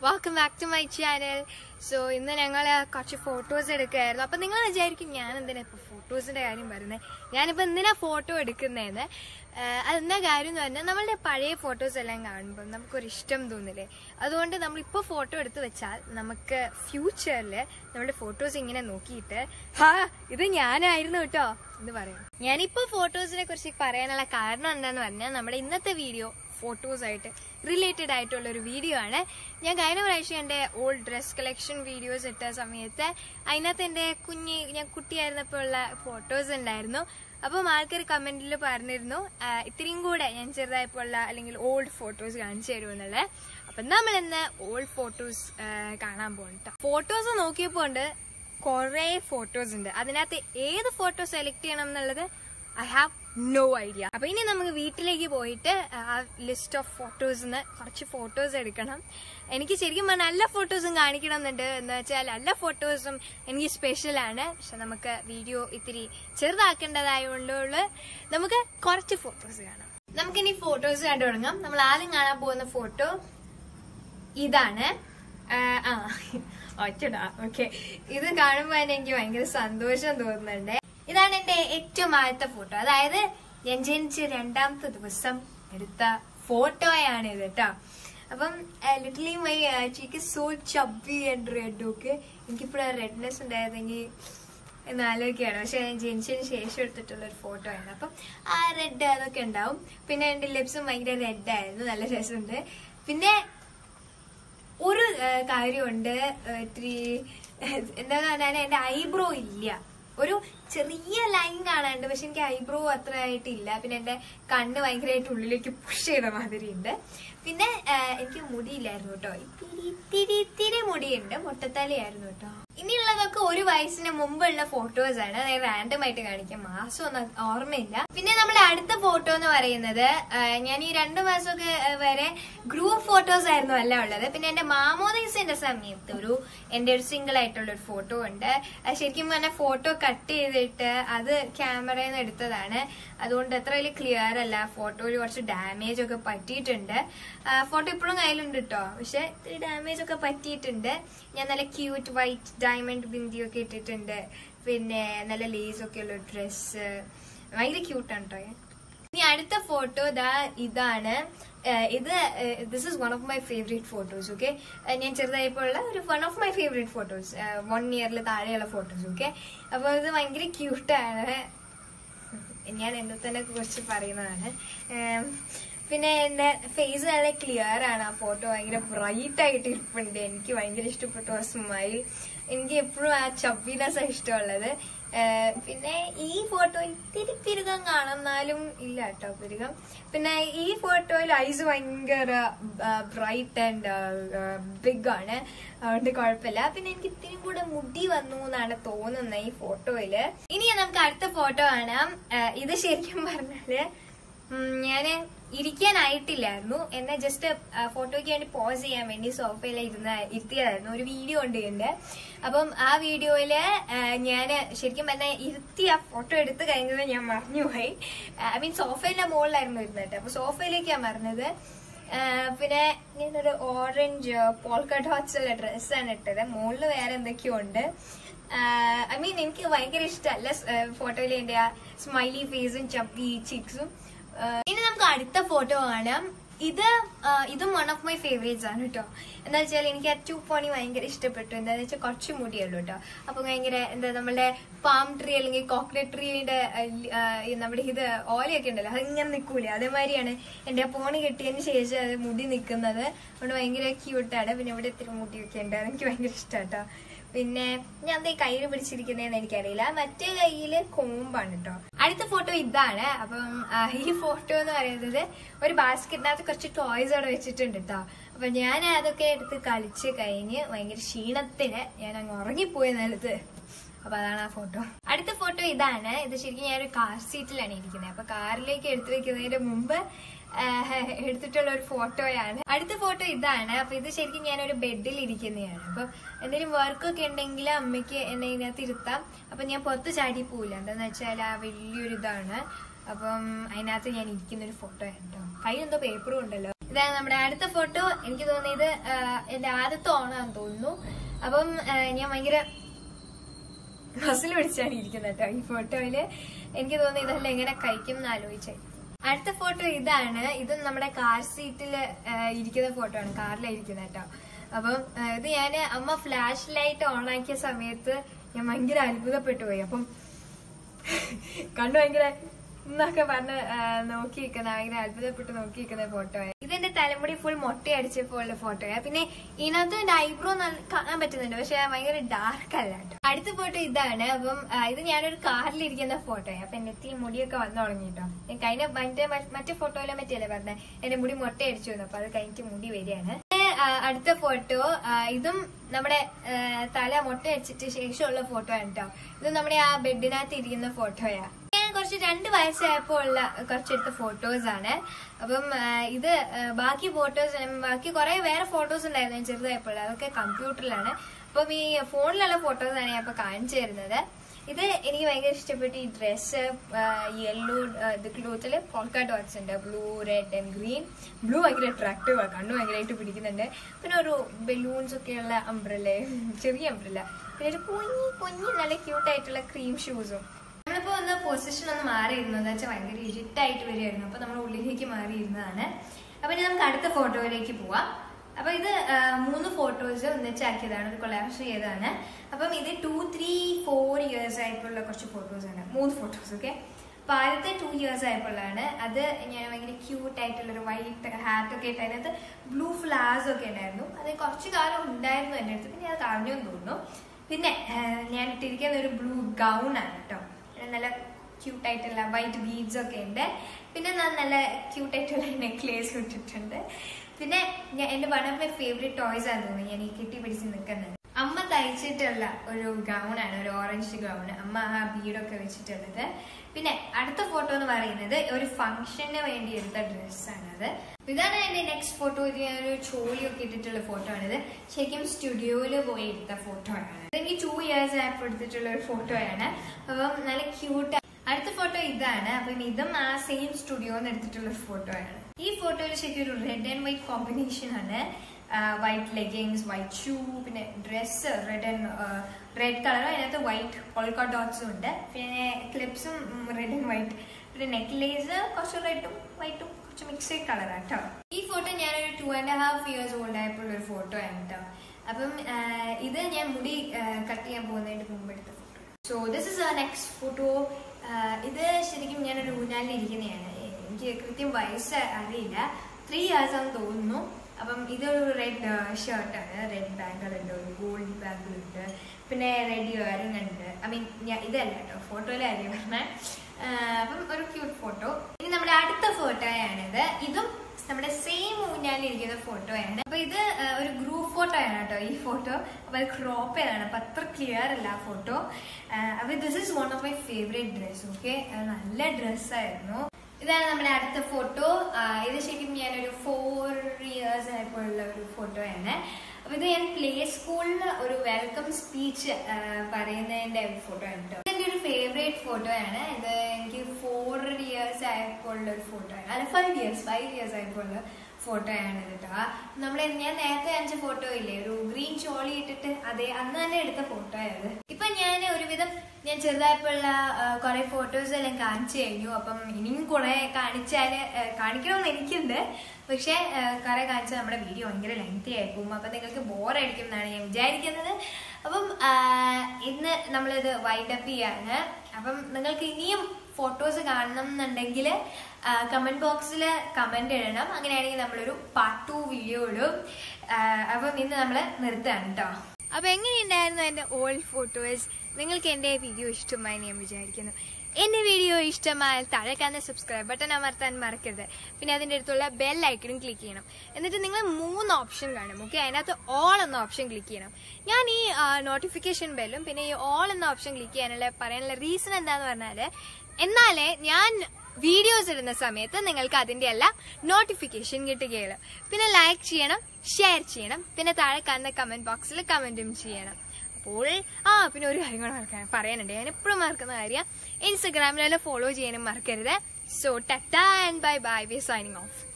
welcome back to my channel so ഇന്ന് ഞങ്ങൾ കുറച്ച് ഫോട്ടോസ് എടുക്കുകയായിരുന്നു അപ്പം നിങ്ങൾ വിചാരിക്കും ഞാൻ എന്തിനാ ഇപ്പോൾ ഫോട്ടോസിന്റെ കാര്യം പറയുന്നത് ഞാനിപ്പോൾ എന്തിനാ ഫോട്ടോ എടുക്കുന്നതെന്ന് ആഹ് അതെന്താ കാര്യം എന്ന് പറഞ്ഞാൽ നമ്മളുടെ പഴയ ഫോട്ടോസ് എല്ലാം കാണുമ്പോൾ നമുക്കൊരു ഇഷ്ടം തോന്നില്ലേ അതുകൊണ്ട് നമ്മളിപ്പോൾ ഫോട്ടോ എടുത്ത് വെച്ചാൽ നമുക്ക് ഫ്യൂച്ചറിൽ നമ്മുടെ ഫോട്ടോസ് ഇങ്ങനെ നോക്കിയിട്ട് ഹാ ഇത് ഞാനായിരുന്നു കേട്ടോ എന്ന് പറയാം ഞാനിപ്പോൾ ഫോട്ടോസിനെ കുറിച്ച് പറയാനുള്ള കാരണം എന്താന്ന് പറഞ്ഞാൽ നമ്മുടെ ഇന്നത്തെ വീഡിയോ ഫോട്ടോസ് ആയിട്ട് റിലേറ്റഡ് ആയിട്ടുള്ള ഒരു വീഡിയോ ആണ് ഞാൻ കഴിഞ്ഞ പ്രാവശ്യം എൻ്റെ ഓൾഡ് ഡ്രസ് കളക്ഷൻ വീഡിയോസ് ഇട്ട സമയത്ത് അതിനകത്ത് എൻ്റെ കുഞ്ഞ് ഞാൻ കുട്ടിയായിരുന്നപ്പോൾ ഉള്ള ഫോട്ടോസ് ഉണ്ടായിരുന്നു അപ്പം ആൾക്കാർ കമന്റിൽ പറഞ്ഞിരുന്നു ആ, ഇത്രയും കൂടെ ഞാൻ ചെറുതായപ്പോൾ ഉള്ള അല്ലെങ്കിൽ ഓൾഡ് ഫോട്ടോസ് കാണിച്ചു തരുമെന്നുള്ളത് അപ്പം നമ്മൾ ഇന്ന് ഓൾഡ് ഫോട്ടോസ് കാണാൻ പോകുന്നുണ്ട് ഫോട്ടോസ് നോക്കിയപ്പോൾ ഉണ്ട് കുറേ ഫോട്ടോസ് ഉണ്ട് അതിനകത്ത് ഏത് ഫോട്ടോ സെലക്ട് ചെയ്യണം എന്നുള്ളത് ഐ ഹാവ് നോ ഐഡിയ അപ്പൊ ഇനി നമുക്ക് വീട്ടിലേക്ക് പോയിട്ട് ആ ലിസ്റ്റ് ഓഫ് ഫോട്ടോസിന്ന് കുറച്ച് ഫോട്ടോസ് എടുക്കണം എനിക്ക് ശരിക്കും പറഞ്ഞാൽ നല്ല ഫോട്ടോസും കാണിക്കണം എന്നുണ്ട് എന്ന് വെച്ചാൽ എല്ലാ ഫോട്ടോസും എനിക്ക് സ്പെഷ്യൽ ആണ് പക്ഷെ നമുക്ക് വീഡിയോ ഇത്തിരി ചെറുതാക്കേണ്ടതായതുകൊണ്ട് നമുക്ക് കുറച്ച് ഫോട്ടോസ് കാണാം നമുക്കിനി ഫോട്ടോസ് കണ്ടു തുടങ്ങാം നമ്മൾ ആദ്യം കാണാൻ പോകുന്ന ഫോട്ടോ ഇതാണ് ആ, ആ ഒറ്റടാ ഓക്കെ ഇത് കാണുമ്പോൾ തന്നെ എനിക്ക് ഭയങ്കര സന്തോഷം തോന്നുന്നുണ്ട് ഇതാണ് എന്റെ ഏറ്റവും ആദ്യത്തെ ഫോട്ടോ അതായത് ഞാൻ ജനിച്ച രണ്ടാമത്തെ ദിവസം എടുത്ത ഫോട്ടോയാണ് ഇത് കേട്ടോ അപ്പം literally my cheek so chubby and red ഒക്കെ എനിക്കിപ്പോഴും റെഡ്നെസ് ഉണ്ടായിരുന്നെങ്കിൽ എന്ന് ആലോചിക്കുകയാണ് പക്ഷെ ഞാൻ ജനിച്ചതിന് ശേഷം എടുത്തിട്ടുള്ള ഒരു ഫോട്ടോ ആണ് അപ്പം ആ റെഡ് അതൊക്കെ ഉണ്ടാവും പിന്നെ എന്റെ ലിപ്സും ഭയങ്കര റെഡ് ആയിരുന്നു നല്ല രസമുണ്ട് പിന്നെ ഒരു ആ, കാര്യമുണ്ട് ആ, ഇത്തിരി എന്താന്ന് പറഞ്ഞാൽ എന്റെ ഐബ്രോ ഇല്ല ഒരു ചെറിയ ലൈൻ കാണാനുണ്ട് പക്ഷെ എനിക്ക് ഐബ്രോ അത്ര ആയിട്ടില്ല പിന്നെ എന്റെ കണ്ണ് ഭയങ്കരമായിട്ട് ഉള്ളിലേക്ക് പുഷ് ചെയ്ത മാതിരി ഉണ്ട് പിന്നെ ആ, എനിക്ക് മുടിയില്ലായിരുന്നു കേട്ടോ ഇത്തിരി ഇത്തിരി ഇത്തിരി മുടിയുണ്ട് മുട്ടത്തലയായിരുന്നു കേട്ടോ ഇനിയുള്ളതൊക്കെ ഒരു വയസ്സിന് മുമ്പുള്ള ഫോട്ടോസ് ആണ് അതായത് റാൻഡം ആയിട്ട് കാണിക്കാം മാസം ഒന്നും ഓർമ്മയില്ല പിന്നെ നമ്മുടെ അടുത്ത ഫോട്ടോ എന്ന് പറയുന്നത് ആ, ഞാൻ ഈ രണ്ടു മാസമൊക്കെ ആ, വരെ ഗ്രൂപ്പ് ഫോട്ടോസ് ആയിരുന്നു അല്ല ഉള്ളത് പിന്നെ എന്റെ മാമോദീസിന്റെ സമയത്ത് ഒരു എന്റെ ഒരു സിംഗിൾ ആയിട്ടുള്ള ഒരു ഫോട്ടോ ഉണ്ട് അത് ശരിക്കും പറഞ്ഞാൽ ഫോട്ടോ കട്ട് ചെയ്തിട്ട് അത് ക്യാമറയിൽ നിന്ന് എടുത്തതാണ് അതുകൊണ്ട് അത്ര വലിയ ക്ലിയർ അല്ല ഫോട്ടോയിൽ കുറച്ച് ഡാമേജ് ഒക്കെ പറ്റിയിട്ടുണ്ട് ഫോട്ടോ ഇപ്പോഴും കയ്യിലുണ്ട് കേട്ടോ പക്ഷെ ഇത്തിരി ഡാമേജ് ഒക്കെ പറ്റിയിട്ടുണ്ട് ഞാൻ നല്ല ക്യൂട്ട് വൈറ്റ് ഡയമണ്ട് ബിന്ദി ഒക്കെ ഇട്ടിട്ടുണ്ട് പിന്നെ നല്ല ലേസ് ഒക്കെ ഉള്ള ഡ്രസ്സ് ഭയങ്കര ക്യൂട്ടാണ് കേട്ടോ ഇനി അടുത്ത ഫോട്ടോ ദാ ഇതാണ് ഏഹ് ഇത് this is one of my favourite photos okay ഞാൻ ചെറുതായപ്പോൾ ഉള്ള ഒരു one of my favourite photos one ഇയറിൽ താഴെയുള്ള ഫോട്ടോസ് ഓക്കെ അപ്പോൾ ഇത് ഭയങ്കര ക്യൂട്ടാണ് ഞാൻ എന്നെ തന്നെ കുറിച്ച് പറയുന്നതാണ് ഏം, പിന്നെ എന്റെ ഫേസ് നല്ല ക്ലിയർ ആണ് ആ ഫോട്ടോ ഭയങ്കര ബ്രൈറ്റ് ആയിട്ട് ഇരിപ്പുണ്ട് എനിക്ക് ഭയങ്കര ഇഷ്ടപ്പെട്ടു ആ സ്മൈൽ എനിക്ക് എപ്പോഴും ആ ചബ്ബിനെസ് ഇഷ്ടമുള്ളത് ഏഹ്, പിന്നെ ഈ ഫോട്ടോ ഇത്തിരി പിരുകം കാണുന്നാലും ഇല്ല കേട്ടോ പിരുകം പിന്നെ ഈ ഫോട്ടോയിൽ ഐസ് ഭയങ്കര ബ്രൈറ്റ് ആൻഡ് ബിഗ് ആണ് അതുകൊണ്ട് കുഴപ്പമില്ല പിന്നെ എനിക്ക് ഇത്തിരി കൂടെ മുടി വന്നു എന്നാണ് തോന്നുന്നത് ഈ ഫോട്ടോയില് ഇനി നമുക്ക് അടുത്ത ഫോട്ടോ കാണാം ഏഹ്, ഇത് ശരിക്കും പറഞ്ഞാല് ഉം, ഞാന് ഇരിക്കാനായിട്ടില്ലായിരുന്നു എന്നെ ജസ്റ്റ് ഫോട്ടോയ്ക്ക് വേണ്ടി പോസ് ചെയ്യാൻ വേണ്ടി സോഫയിൽ ഇരുന്ന ഇരുത്തിയതായിരുന്നു ഒരു വീഡിയോ ഉണ്ട് എന്റെ അപ്പം ആ വീഡിയോയില് ഞാൻ ശരിക്കും പറഞ്ഞാൽ ഇരുത്തി ആ ഫോട്ടോ എടുത്ത് കഴിഞ്ഞത് ഞാൻ മറന്നുപോയി ഐ മീൻ സോഫയിലെ മുകളിലായിരുന്നു ഇരുന്നിട്ട് അപ്പൊ സോഫയിലേക്ക് ഞാൻ മറന്നത് ആ, പിന്നെ ഞാനൊരു ഓറഞ്ച് പോൾക്ക ഡോട്ട്സ് ഉള്ള ഡ്രസ്സാണ് ഇട്ടത് മുകളിൽ വേറെ എന്തൊക്കെയോ ഉണ്ട് ഐ മീൻ എനിക്ക് ഭയങ്കര ഇഷ്ടമല്ല ഫോട്ടോയിൽ എന്റെ ആ സ്മൈലി ഫേസും ചപ്പി ചിക്സും ഇനി നമുക്ക് അടുത്ത ഫോട്ടോ കാണാം ഇത് ആ, ഇതും വൺ ഓഫ് മൈ ഫേവറേറ്റ്സ് ആണ് കേട്ടോ എന്താ വെച്ചാൽ എനിക്ക് ആ ടു പോണി ഭയങ്കര ഇഷ്ടപ്പെട്ടു എന്താന്ന് വെച്ചാൽ കുറച്ച് മുടിയുള്ളൂ കേട്ടോ അപ്പൊ ഭയങ്കര എന്താ നമ്മുടെ പാം ട്രീ അല്ലെങ്കിൽ കോക്കനട്ട് ട്രീയുടെ നമ്മുടെ ഇത് ഓലയൊക്കെ ഉണ്ടല്ലോ അതിങ്ങനെ നിൽക്കൂലേ അതേമാതിരിയാണ് എന്റെ പോണി കെട്ടിയതിന് ശേഷം അത് മുടി നിൽക്കുന്നത് അതുകൊണ്ട് ഭയങ്കര ക്യൂട്ടാണ് പിന്നെ ഇവിടെ ഇത്തിരി മുടിയൊക്കെ ഉണ്ട് അതെനിക്ക് ഭയങ്കര ഇഷ്ടമാണ് കേട്ടോ പിന്നെ ഞാൻ ദേ കയ്യിൽ പിടിച്ചിരിക്കുന്നതെന്ന് എനിക്കറിയില്ല മറ്റേ കയ്യില് കോമ്പാണ് കേട്ടോ അടുത്ത ഫോട്ടോ ഇതാണ് അപ്പം ആ, ഈ ഫോട്ടോ എന്ന് പറയുന്നത് ഒരു ബാസ്ക്കറ്റിനകത്ത് കുറച്ച് ടോയ്സ് അവിടെ വെച്ചിട്ടുണ്ട് കേട്ടോ അപ്പൊ ഞാൻ അതൊക്കെ എടുത്ത് കളിച്ച് കഴിഞ്ഞ് ഭയങ്കര ക്ഷീണത്തിന് ഞാൻ അങ്ങ് ഉറങ്ങിപ്പോയി നിലത്ത് അപ്പൊ അതാണ് ആ ഫോട്ടോ അടുത്ത ഫോട്ടോ ഇതാണ് ഇത് ശരിക്കും ഞാൻ ഒരു കാർ സീറ്റിലാണ് ഇരിക്കുന്നത് അപ്പൊ കാറിലേക്ക് എടുത്തു വെക്കുന്നതിന് മുമ്പ് ആഹ്, എടുത്തിട്ടുള്ള ഒരു ഫോട്ടോയാണ് അടുത്ത ഫോട്ടോ ഇതാണ് അപ്പൊ ഇത് ശരിക്കും ഞാൻ ഒരു ബെഡിൽ ഇരിക്കുന്നതാണ് അപ്പൊ എന്തെങ്കിലും വർക്കൊക്കെ ഉണ്ടെങ്കിൽ അമ്മയ്ക്ക് എന്നെ ഇതിനകത്ത് ഇരുത്താം അപ്പൊ ഞാൻ പുറത്ത് ചാടി പോവില്ല എന്താന്ന് വെച്ചാൽ ആ വലിയൊരു ഇതാണ് അപ്പം അതിനകത്ത് ഞാൻ ഇരിക്കുന്ന ഒരു ഫോട്ടോ ആണ് കേട്ടോ കയ്യിൽ എന്തോ പേപ്പറും ഉണ്ടല്ലോ ഇതാണ് നമ്മുടെ അടുത്ത ഫോട്ടോ എനിക്ക് തോന്നിയത് ആ, എന്റെ ആദ്യത്തെ ഓണാന്ന് തോന്നുന്നു അപ്പം ആ, ഞാൻ ഭയങ്കര മസിൽ പിടിച്ചാണ് ഇരിക്കുന്നത് കേട്ടോ ഈ ഫോട്ടോയില് എനിക്ക് തോന്നുന്നു ഇതെല്ലാം എങ്ങനെ കഴിക്കും എന്ന് ആലോചിച്ചേ അടുത്ത ഫോട്ടോ ഇതാണ് ഇതും നമ്മുടെ കാർ സീറ്റിൽ ഇരിക്കുന്ന ഫോട്ടോ ആണ് കാറിലായിരിക്കുന്നത് കേട്ടോ അപ്പം ആ, ഇത് ഞാൻ അമ്മ ഫ്ലാഷ് ലൈറ്റ് ഓൺ ആക്കിയ സമയത്ത് ഞാൻ ഭയങ്കര അത്ഭുതപ്പെട്ടു പോയി അപ്പം കണ്ടു ഭയങ്കര എന്നൊക്കെ പറഞ്ഞ് ആ, നോക്കി നിൽക്കുന്ന ഭയങ്കര അത്ഭുതപ്പെട്ട് നോക്കി നിൽക്കുന്ന ഫോട്ടോ ഇതെന്റെ തലമുടി ഫുൾ മൊട്ടയടിച്ചപ്പോൾ ഉള്ള ഫോട്ടോയാ പിന്നെ ഇതിനകത്ത് എന്റെ ഐബ്രോ കാണാൻ പറ്റുന്നുണ്ട് പക്ഷെ ഭയങ്കര ഡാർക്ക് അല്ല കേട്ടോ അടുത്ത ഫോട്ടോ ഇതാണ് അപ്പം ആ, ഇത് ഞാനൊരു കാറിലിരിക്കുന്ന ഫോട്ടോയാ അപ്പൊ എന്റെ എത്തി മുടിയൊക്കെ വന്നു തുടങ്ങി കേട്ടോ ഞാൻ കഴിഞ്ഞ മറ്റേ മറ്റേ ഫോട്ടോയിലെ പറ്റിയല്ലേ പറഞ്ഞത് എന്റെ മുടി മൊട്ടയടിച്ചു വന്നു അപ്പൊ അത് കഴിഞ്ഞിട്ട് മുടി വരികയാണ് പിന്നെ, ആ, അടുത്ത ഫോട്ടോ ഇതും നമ്മുടെ ആ, തല മൊട്ടയടിച്ചിട്ട് ശേഷമുള്ള ഫോട്ടോ ആണ് കേട്ടോ ഇത് നമ്മുടെ ആ ബെഡിനകത്ത് ഇരിക്കുന്ന ഫോട്ടോയാ ഞാൻ കുറച്ച് രണ്ട് വയസ്സായപ്പോൾ ഉള്ള കുറച്ചെടുത്ത ഫോട്ടോസ് ആണ് അപ്പം ആ, ഇത് ആ, ബാക്കി ഫോട്ടോസ് ബാക്കി കുറെ വേറെ ഫോട്ടോസ് ഉണ്ടായിരുന്നു ഞാൻ ചെറുതായപ്പോൾ അതൊക്കെ കമ്പ്യൂട്ടറിലാണ് അപ്പം ഈ ഫോണിലുള്ള ഫോട്ടോസ് ആണ് ഞാൻ ഇപ്പൊ കാണിച്ചു തരുന്നത് ഇത് എനിക്ക് ഭയങ്കര ഇഷ്ടപ്പെട്ടു ഈ ഡ്രസ്സ് യെല്ലോ ഇത് ക്ലോത്തില് പോൾക്ക ഡോട്ട്സ് ഉണ്ട് blue red and green blue ഭയങ്കര അട്രാക്റ്റീവ് ആണ് കണ്ണു ഭയങ്കരമായിട്ട് പിടിക്കുന്നുണ്ട് പിന്നെ ഒരു ബലൂൺസ് ഒക്കെയുള്ള അംബ്രല്ലേ ചെറിയ അംബ്രല്ല പിന്നെ ഒരു കുഞ്ഞി കുഞ്ഞി നല്ല ക്യൂട്ട് ആയിട്ടുള്ള ക്രീം ഷൂസും നമ്മളിപ്പോ ഒന്ന് പൊസിഷൻ ഒന്ന് മാറിയിരുന്നു എന്താ വെച്ചാൽ ഭയങ്കര ഇരുട്ടായിട്ട് വരികയായിരുന്നു അപ്പൊ നമ്മൾ ഉള്ളിലേക്ക് മാറിയിരുന്നതാണ് അപ്പൊ ഇനി നമുക്ക് അടുത്ത ഫോട്ടോയിലേക്ക് പോവാം അപ്പൊ ഇത് ആ, മൂന്ന് ഫോട്ടോസ് ഒന്നിച്ചാക്കിയതാണ് ഒരു കൊളാപ്സ് ചെയ്തതാണ് അപ്പം ഇത് ടു ത്രീ ഫോർ ഇയേഴ്സ് ആയിട്ടുള്ള കുറച്ച് ഫോട്ടോസ് ആണ് മൂന്ന് ഫോട്ടോസ് ഓക്കെ അപ്പൊ ആദ്യത്തെ ടു ഇയേഴ്സ് ആയപ്പോഴാണ് അത് ഞാൻ ഭയങ്കര ക്യൂട്ട് ആയിട്ടുള്ള ഒരു വൈറ്റ് ഹാറ്റ് ഒക്കെ ഇട്ട് അതിനകത്ത് ബ്ലൂ ഫ്ലാസ് ഒക്കെ ഉണ്ടായിരുന്നു അത് കുറച്ചു കാലം ഉണ്ടായിരുന്നു എൻ്റെ അടുത്ത് പിന്നെ അത് കളഞ്ഞു എന്ന് തോന്നുന്നു പിന്നെ ആ, ഞാൻ ഇട്ടിരിക്കുന്ന ഒരു ബ്ലൂ ഗൗൺ ആണ് കേട്ടോ നല്ല ക്യൂട്ട് ആയിട്ടുള്ള വൈറ്റ് ബീഡ്സ് ഒക്കെ ഉണ്ട് പിന്നെ ഞാൻ നല്ല ക്യൂട്ട് ആയിട്ടുള്ള നെക്ലേസ് ഇട്ടിട്ടുണ്ട് പിന്നെ ഞാൻ എന്റെ one of my favourite toys ആണ് തോന്നുന്നു ഞാൻ ഈ കെട്ടി പിടിച്ച് നിൽക്കുന്നത് അമ്മ തയ്ച്ചിട്ടുള്ള ഒരു ഗൗൺ ആണ് ഒരു ഓറഞ്ച് ഗൗൺ അമ്മ ആ ബീഡൊക്കെ വെച്ചിട്ടുള്ളത് പിന്നെ അടുത്ത ഫോട്ടോ എന്ന് പറയുന്നത് ഒരു ഫംഗ്ഷന് വേണ്ടി എടുത്ത ഡ്രസ്സാണ് അത് ഇതാണ് എന്റെ നെക്സ്റ്റ് ഫോട്ടോ ഇത് ഞാൻ ഒരു ചോളിയൊക്കെ ഇട്ടിട്ടുള്ള ഫോട്ടോ ആണിത് ശരിക്കും സ്റ്റുഡിയോയിൽ പോയി എടുത്ത ഫോട്ടോ ആണ് ഇതെനിക്ക് ടു ഇയേഴ്സ് ആയപ്പോൾ എടുത്തിട്ടുള്ള ഒരു ഫോട്ടോയാണ് അപ്പം നല്ല ക്യൂട്ട് അടുത്ത ഫോട്ടോ ഇതാണ് അപ്പം ഇതും ആ സെയിം സ്റ്റുഡിയോന്ന് എടുത്തിട്ടുള്ള ഒരു ഫോട്ടോ ആണ് ഈ ഫോട്ടോയിൽ ശരിക്കും ഒരു റെഡ് ആൻഡ് വൈറ്റ് കോമ്പിനേഷൻ ആണ് വൈറ്റ് ലെഗിങ്സ് വൈറ്റ് ഷൂ പിന്നെ ഡ്രസ്സ് റെഡ് ആൻഡ് റെഡ് കളറും അതിനകത്ത് വൈറ്റ് പോൾക്ക ഡോട്ട്സും ഉണ്ട് പിന്നെ ക്ലിപ്സും റെഡ് ആൻഡ് വൈറ്റ് പിന്നെ നെക്ലേസ് കുറച്ച് റെഡും വൈറ്റും കുറച്ച് മിക്സഡ് കളറാണ് കേട്ടോ ഈ ഫോട്ടോ ഞാനൊരു two and half years old ആയപ്പോൾ ഒരു ഫോട്ടോ ആണ് കേട്ടോ അപ്പം ആ, ഇത് ഞാൻ മുടി കട്ട് ചെയ്യാൻ പോകുന്നതിന് മുമ്പ് എടുത്ത photo so this is a next photo ഇത് ശരിക്കും ഞാനൊരു ഊഞ്ഞാലിൽ ഇരിക്കുന്നതാണ് എനിക്ക് കൃത്യം വയസ്സ് അറിയില്ല ത്രീ ഇയേഴ്സ് ആണെന്ന് തോന്നുന്നു അപ്പം ഇതൊരു റെഡ് ഷർട്ടാണ് റെഡ് ബാങ്കിളുണ്ട് ഒരു ഗോൾഡ് ബാങ്കിളുണ്ട് പിന്നെ റെഡ് ഇയറിംഗ് ഉണ്ട് ഐ മീൻ ഞാൻ ഇതല്ല കേട്ടോ ഫോട്ടോയിലെ കാര്യം പറഞ്ഞ അപ്പം ഒരു ക്യൂട്ട് ഫോട്ടോ ഇനി നമ്മുടെ അടുത്ത ഫോട്ടോയാണിത് ഇതും നമ്മുടെ സെയിം ഊഞ്ഞാലിരിക്കുന്ന ഫോട്ടോയാണ് അപ്പൊ ഇത് ആ, ഒരു ഗ്രൂപ്പ് ഫോട്ടോ ആണ് കേട്ടോ ഈ ഫോട്ടോ അപ്പൊ അത് ക്രോപ്പ് ചെയ്താണ് അപ്പൊ അത്ര ക്ലിയർ അല്ല ആ ഫോട്ടോ അപ്പൊ this is one of my favourite dress okay നല്ല ഡ്രസ്സായിരുന്നു ഇതാണ് നമ്മുടെ അടുത്ത ഫോട്ടോ ഇത് ശരിക്കും ഞാനൊരു ഫോർ ഇയേഴ്സ് ആയപ്പോഴുള്ള ഒരു ഫോട്ടോയാണ് അപ്പൊ ഇത് ഞാൻ പ്ലേ സ്കൂളിൽ ഒരു വെൽക്കം സ്പീച്ച് പറയുന്നതിന്റെ ഒരു ഫോട്ടോ ആണ് കേട്ടോ എന്റെ ഒരു ഫേവറേറ്റ് ഫോട്ടോ ആണ് ഇത് എനിക്ക് ഫോർ ഇയേഴ്സ് ആയപ്പോഴുള്ള ഒരു ഫോട്ടോ ആണ് അല്ല ഫൈവ് ഇയേഴ്സ് ഫൈവ് ഇയേഴ്സ് ആയപ്പോഴുള്ള ഫോട്ടോ ആണ് കേട്ടോ നമ്മളെ ഞാൻ നേരത്തെ കാണിച്ച ഫോട്ടോ ഇല്ലേ ഒരു ഗ്രീൻ ചോളി ഇട്ടിട്ട് അതെ അന്ന് തന്നെ എടുത്ത ഫോട്ടോ ആയത് ഇപ്പൊ ഞാൻ ഒരുവിധം ഞാൻ ചെറുതായപ്പോഴുള്ള കുറെ ഫോട്ടോസ് എല്ലാം കാണിച്ചു കഴിഞ്ഞു അപ്പം ഇനിയും കുറെ കാണിച്ചാല് ആ, കാണിക്കണമെന്ന് എനിക്കുണ്ട് പക്ഷെ കുറെ കാണിച്ചാൽ നമ്മുടെ വീഡിയോ ഭയങ്കര ലെങ്തി ആയിരിക്കും അപ്പൊ നിങ്ങൾക്ക് ബോറടിക്കും എന്നാണ് ഞാൻ വിചാരിക്കുന്നത് അപ്പം ആ, ഇന്ന് നമ്മളിത് വൈൻഡപ്പ് ചെയ്യാണ് അപ്പം നിങ്ങൾക്ക് ഇനിയും ഫോട്ടോസ് കാണണം എന്നുണ്ടെങ്കിൽ കമന്റ് ബോക്സിൽ കമന്റ് ഇടണം അങ്ങനെയാണെങ്കിൽ നമ്മളൊരു പാർട്ട് ടു വീഡിയോ ഇടും ആ, അപ്പം ഇന്ന് നമ്മൾ നിർത്തുകയാണ് കേട്ടോ അപ്പൊ എങ്ങനെയുണ്ടായിരുന്നു എന്റെ ഓൾഡ് ഫോട്ടോസ് നിങ്ങൾക്ക് എന്റെ വീഡിയോ ഇഷ്ടമായി ഞാൻ വിചാരിക്കുന്നു എന്റെ വീഡിയോ ഇഷ്ടമായാൽ താഴെ കാണുന്ന സബ്സ്ക്രൈബ് ബട്ടൺ അമർത്താൻ മറക്കരുത് പിന്നെ അതിന്റെ അടുത്തുള്ള ബെൽ ഐക്കണും ക്ലിക്ക് ചെയ്യണം എന്നിട്ട് നിങ്ങൾ മൂന്ന് ഓപ്ഷൻ കാണും ഓക്കെ അതിനകത്ത് ഓൾ എന്ന ഓപ്ഷൻ ക്ലിക്ക് ചെയ്യണം ഞാൻ ഈ നോട്ടിഫിക്കേഷൻ ബെല്ലും പിന്നെ ഈ ഓൾ എന്ന ഓപ്ഷൻ ക്ലിക്ക് ചെയ്യാനുള്ള പറയാനുള്ള റീസൺ എന്താന്ന് പറഞ്ഞാല് എന്നാലേ ഞാൻ വീഡിയോസ് ഇടുന്ന സമയത്ത് നിങ്ങൾക്ക് അതിന്റെ എല്ലാം നോട്ടിഫിക്കേഷൻ കിട്ടുകയുള്ളൂ പിന്നെ ലൈക്ക് ചെയ്യണം ഷെയർ ചെയ്യണം പിന്നെ താഴെ കാണുന്ന കമന്റ് ബോക്സിൽ കമന്റും ചെയ്യണം അപ്പോൾ ആ പിന്നെ ഒരു കാര്യം കൂടെ മറക്കാൻ പറയാനുണ്ട് ഞാൻ എപ്പോഴും മറക്കുന്ന കാര്യം ഇൻസ്റ്റഗ്രാമിലെല്ലാം ഫോളോ ചെയ്യാനും മറക്കരുത് so tata and bye bye we signing of